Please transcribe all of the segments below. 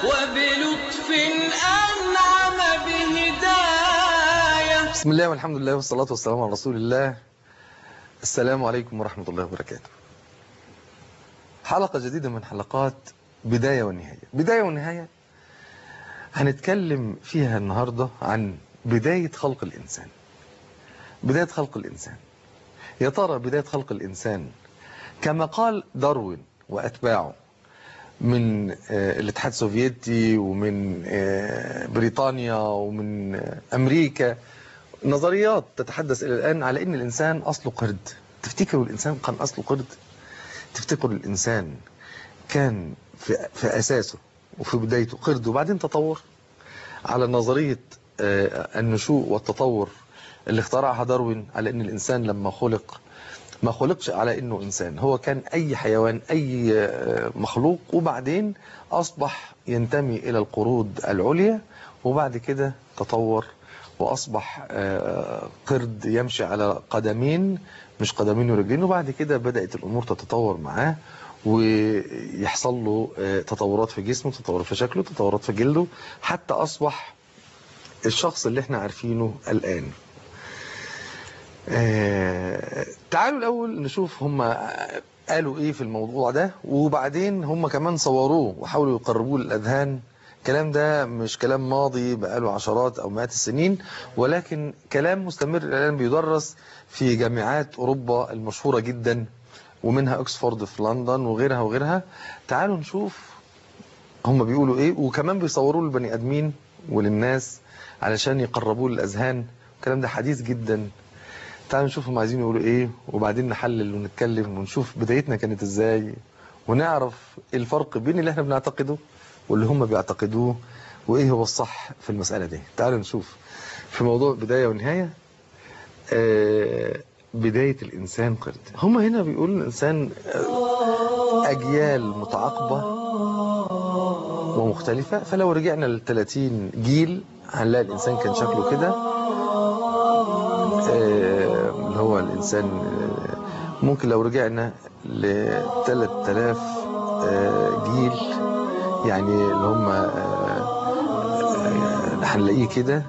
وبلطف أنعم بهداية بسم الله والحمد لله والصلاة والسلام على رسول الله السلام عليكم ورحمة الله وبركاته حلقة جديدة من حلقات بداية ونهاية بداية ونهاية هنتكلم فيها النهاردة عن بداية خلق الإنسان بداية خلق الإنسان يا ترى بداية خلق الإنسان كما قال داروين وأتباعه من آه، الاتحاد السوفيتي ومن آه، بريطانيا ومن آه، أمريكا نظريات تتحدث إلى الآن على أن الإنسان أصله قرد تفتكروا الإنسان كان أصله قرد تفتكروا الإنسان كان في, في أساسه وفي بدايته قرد وبعدين تطور على نظرية آه، النشوء والتطور اللي اخترعها داروين على أن الإنسان لما خلق ما خلقش على انه انسان هو كان اي حيوان اي آه، مخلوق وبعدين اصبح ينتمي الى القرود العليا وبعد كده تطور واصبح آه، قرد يمشي على قدمين مش قدمين ورجلين وبعد كده بدات الامور تتطور معاه ويحصل له آه، تطورات في جسمه تطورات في شكله تطورات في جلده حتى اصبح الشخص اللي احنا عارفينه الان آه، تعالوا الأول نشوف هم قالوا إيه في الموضوع ده وبعدين هم كمان صوروه وحاولوا يقربوه للأذهان الكلام ده مش كلام ماضي بقاله عشرات أو مئات السنين ولكن كلام مستمر الآن بيدرس في جامعات أوروبا المشهورة جدا ومنها أكسفورد في لندن وغيرها وغيرها تعالوا نشوف هم بيقولوا إيه وكمان بيصوروه للبني آدمين وللناس علشان يقربوه للأذهان الكلام ده حديث جدا تعالوا نشوف هم عايزين يقولوا ايه وبعدين نحلل ونتكلم ونشوف بدايتنا كانت ازاي ونعرف إيه الفرق بين اللي احنا بنعتقده واللي هم بيعتقدوه وايه هو الصح في المسألة دي تعالوا نشوف في موضوع بداية ونهاية آه بداية الإنسان قرد هم هنا بيقولوا الإنسان آه، أجيال متعاقبة ومختلفة فلو رجعنا ل 30 جيل هنلاقي الإنسان كان شكله كده آه، اللي هو الإنسان آه، ممكن لو رجعنا ل 3000 آه، جيل يعني اللي هم آه، آه، هنلاقيه كده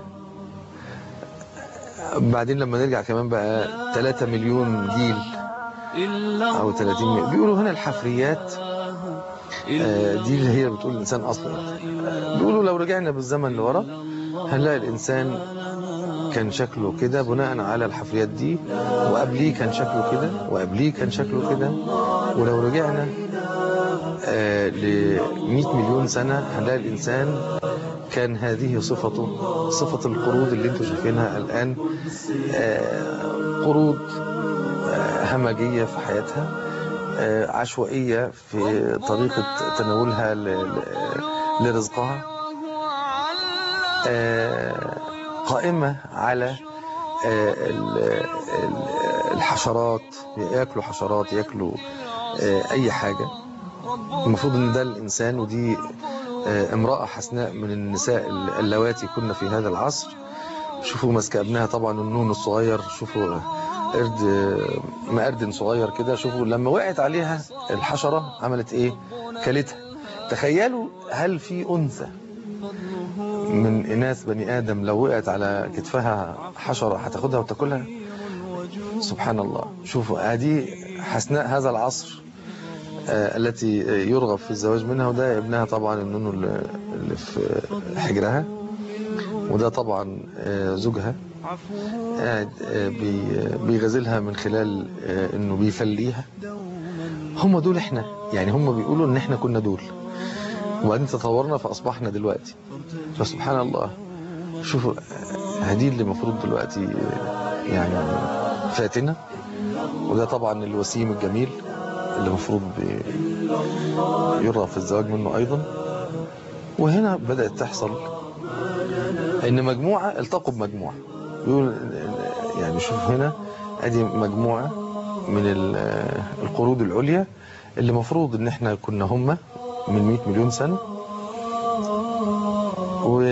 بعدين لما نرجع كمان بقى 3 مليون جيل أو 30 مليون بيقولوا هنا الحفريات آه، دي اللي هي بتقول الإنسان أصلا آه، بيقولوا لو رجعنا بالزمن لورا هنلاقي الإنسان كان شكله كده بناء على الحفريات دي وقبليه كان شكله كده وقبليه كان شكله كده ولو رجعنا آه ل 100 مليون سنة هنلاقي الإنسان كان هذه صفته صفة القرود اللي انتم شايفينها الآن آه قرود آه همجية في حياتها آه عشوائية في طريقة تناولها ل- ل- لرزقها آه، قائمة على آه، ال- ال- الحشرات ياكلوا حشرات ياكلوا آه، أي حاجة المفروض ان ده الإنسان ودي آه، امرأة حسناء من النساء اللواتي كنا في هذا العصر شوفوا ماسكة ابنها طبعا النون الصغير شوفوا قرد مقرد صغير كده شوفوا لما وقعت عليها الحشرة عملت ايه كلتها تخيلوا هل في أنثى من إناث بني آدم لو وقعت على كتفها حشرة هتاخدها وتاكلها سبحان الله شوفوا هذه حسناء هذا العصر آه، التي يرغب في الزواج منها وده ابنها طبعا النونو اللي اللي في حجرها وده طبعا آه، زوجها قاعد آه، بي- بيغازلها من خلال آه، انه بيفليها هم دول احنا يعني هم بيقولوا ان احنا كنا دول وبعدين تطورنا فاصبحنا دلوقتي فسبحان الله شوفوا آه، هذه اللي المفروض دلوقتي آه، يعني فاتنة وده طبعا الوسيم الجميل اللي المفروض بي- يرغب في الزواج منه ايضا وهنا بدأت تحصل ان مجموعة التقوا بمجموعة يقول يعني شوف هنا ادي مجموعة من ال- القرود العليا اللي مفروض ان احنا كنا هم من 100 مليون سنة و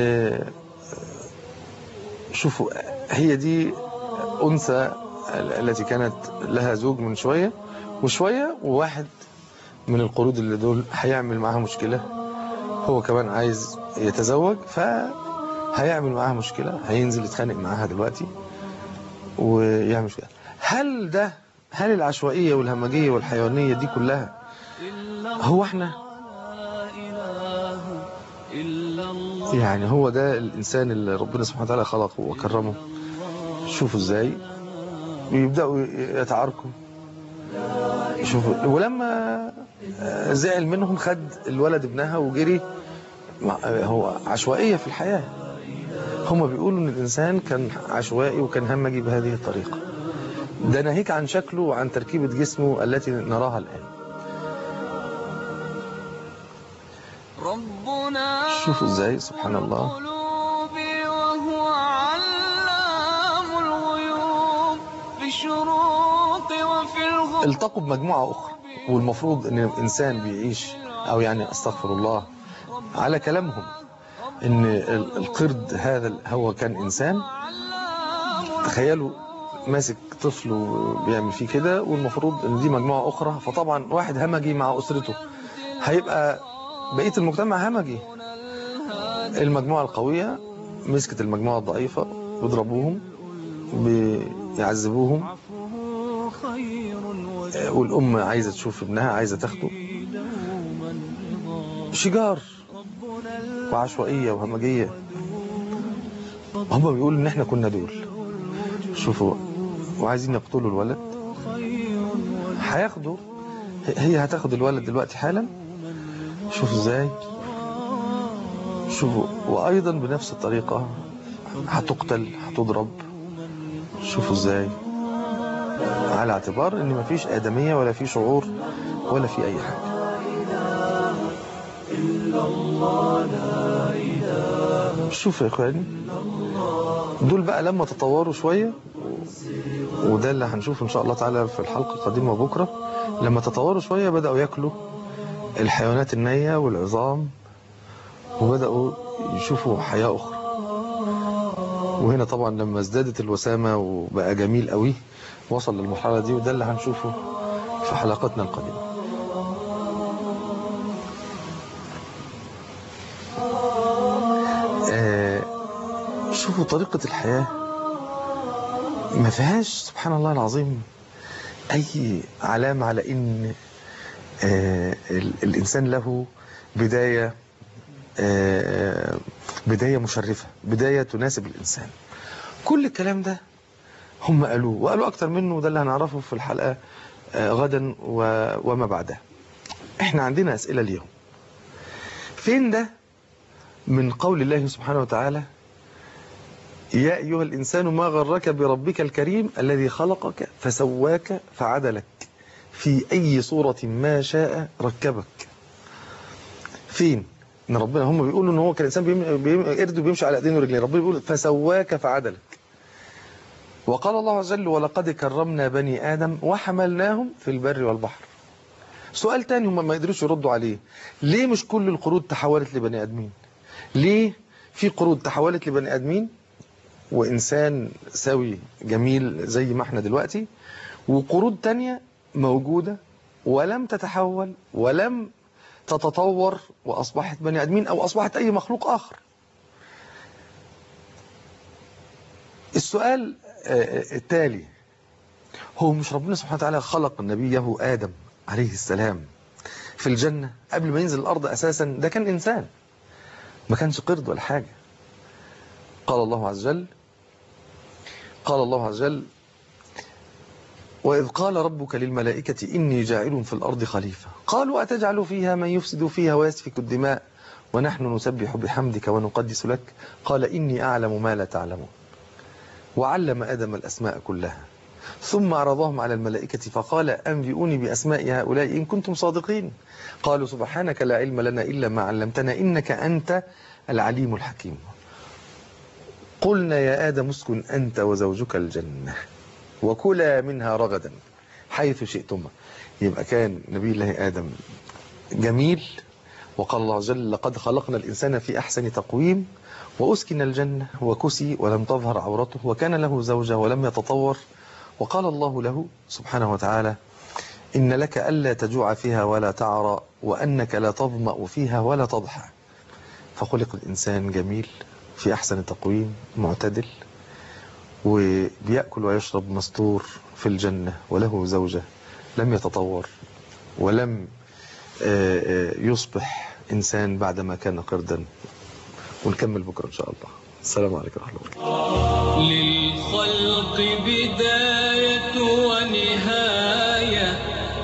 شوفوا هي دي أنثى التي كانت لها زوج من شوية وشوية وواحد من القرود اللي دول هيعمل معاها مشكلة هو كمان عايز يتزوج فهيعمل معاها مشكلة هينزل يتخانق معاها دلوقتي ويعمل مشكلة هل ده هل العشوائية والهمجية والحيوانية دي كلها هو احنا يعني هو ده الإنسان اللي ربنا سبحانه وتعالى خلقه وكرمه شوفوا ازاي ويبدأوا يتعاركوا شوفوا ولما زعل منهم خد الولد ابنها وجري هو عشوائية في الحياة هم بيقولوا ان الانسان كان عشوائي وكان همجي بهذه الطريقة ده ناهيك عن شكله وعن تركيبة جسمه التي نراها الآن ربنا شوفوا ازاي سبحان الله القلوب وهو علام الغيوب في الشروق وفي الغروب التقوا بمجموعة أخرى والمفروض ان الإنسان بيعيش أو يعني أستغفر الله على كلامهم ان ال- القرد هذا هو كان إنسان تخيلوا ماسك طفل وبيعمل فيه كده والمفروض ان دي مجموعة أخرى فطبعا واحد همجي مع أسرته هيبقى بقية المجتمع همجي المجموعة القوية مسكت المجموعة الضعيفة بيضربوهم بيعذبوهم عفوه خير آه، والأم عايزة تشوف ابنها عايزة تاخده ودوما رضا شجار وعشوائية وهمجية هم بيقولوا ان احنا كنا دول شوفوا وعايزين يقتلوا الولد هياخدوا هي هتاخد الولد دلوقتي حالا شوفوا ازاي شوفوا وايضا بنفس الطريقة هتقتل هتضرب شوفوا ازاي على اعتبار ان مفيش ادمية ولا في شعور ولا في اي حاجة شوف يا اخواني دول بقى لما تطوروا شوية وده اللي هنشوفه ان شاء الله تعالى في الحلقة القادمة بكرة لما تطوروا شوية بدأوا ياكلوا الحيوانات النية والعظام وبدأوا يشوفوا حياة أخرى وهنا طبعا لما ازدادت الوسامة وبقى جميل قوي وصل للمرحلة دي وده اللي هنشوفه في حلقتنا القادمة آه، شوفوا طريقة الحياة ما فيهاش سبحان الله العظيم أي علامة على إن آه، ال- الإنسان له بداية آه، بداية مشرفة بداية تناسب الإنسان كل الكلام ده هم قالوه وقالوا أكتر منه وده اللي هنعرفه في الحلقة آه، غدا و- وما بعدها احنا عندنا أسئلة اليوم فين ده من قول الله سبحانه وتعالى يا أيها الإنسان ما غرك بربك الكريم الذي خلقك فسواك فعدلك في أي صورة ما شاء ركبك فين ان ربنا هم بيقولوا ان هو كان انسان بيم... بيم... قرد وبيمشي على ايدين ورجلين ربنا بيقول فسواك فعدلك وقال الله عز وجل ولقد كرمنا بني ادم وحملناهم في البر والبحر سؤال تاني هم ما يقدروش يردوا عليه ليه مش كل القرود تحولت لبني ادمين ليه في قرود تحولت لبني ادمين وانسان سوي جميل زي ما احنا دلوقتي وقرود تانية موجودة ولم تتحول ولم تتطور وأصبحت بني آدمين أو أصبحت أي مخلوق آخر السؤال آه، التالي هو مش ربنا سبحانه وتعالى خلق نبيه آدم عليه السلام في الجنة قبل ما ينزل الأرض أساسا ده كان إنسان ما كانش قرد ولا حاجة قال الله عز وجل قال الله عز وجل وإذ قال ربك للملائكة إني جاعل في الأرض خليفة قالوا أتجعل فيها من يفسد فيها ويسفك الدماء ونحن نسبح بحمدك ونقدس لك قال إني أعلم ما لا تعلمون وعلم آدم الأسماء كلها ثم عرضهم على الملائكة فقال أنبئوني بأسماء هؤلاء إن كنتم صادقين قالوا سبحانك لا علم لنا إلا ما علمتنا إنك أنت العليم الحكيم قلنا يا آدم اسكن أنت وزوجك الجنة وكلا منها رغدا حيث شئتما يبقى كان نبي الله آدم جميل وقال الله عز وجل لقد خلقنا الإنسان في أحسن تقويم وأسكن الجنة وكسي ولم تظهر عورته وكان له زوجة ولم يتطور وقال الله له سبحانه وتعالى إن لك ألا تجوع فيها ولا تعرى وأنك لا تظمأ فيها ولا تضحى فخلق الإنسان جميل في أحسن تقويم معتدل وبيأكل ويشرب مستور في الجنة وله زوجة لم يتطور ولم آه، آه، يصبح إنسان بعدما كان قردا ونكمل بكرة إن شاء الله السلام عليكم ورحمة الله وبركاته للخلق بداية ونهاية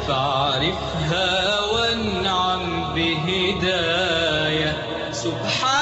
فاعرفها وانعم بهداية سبحان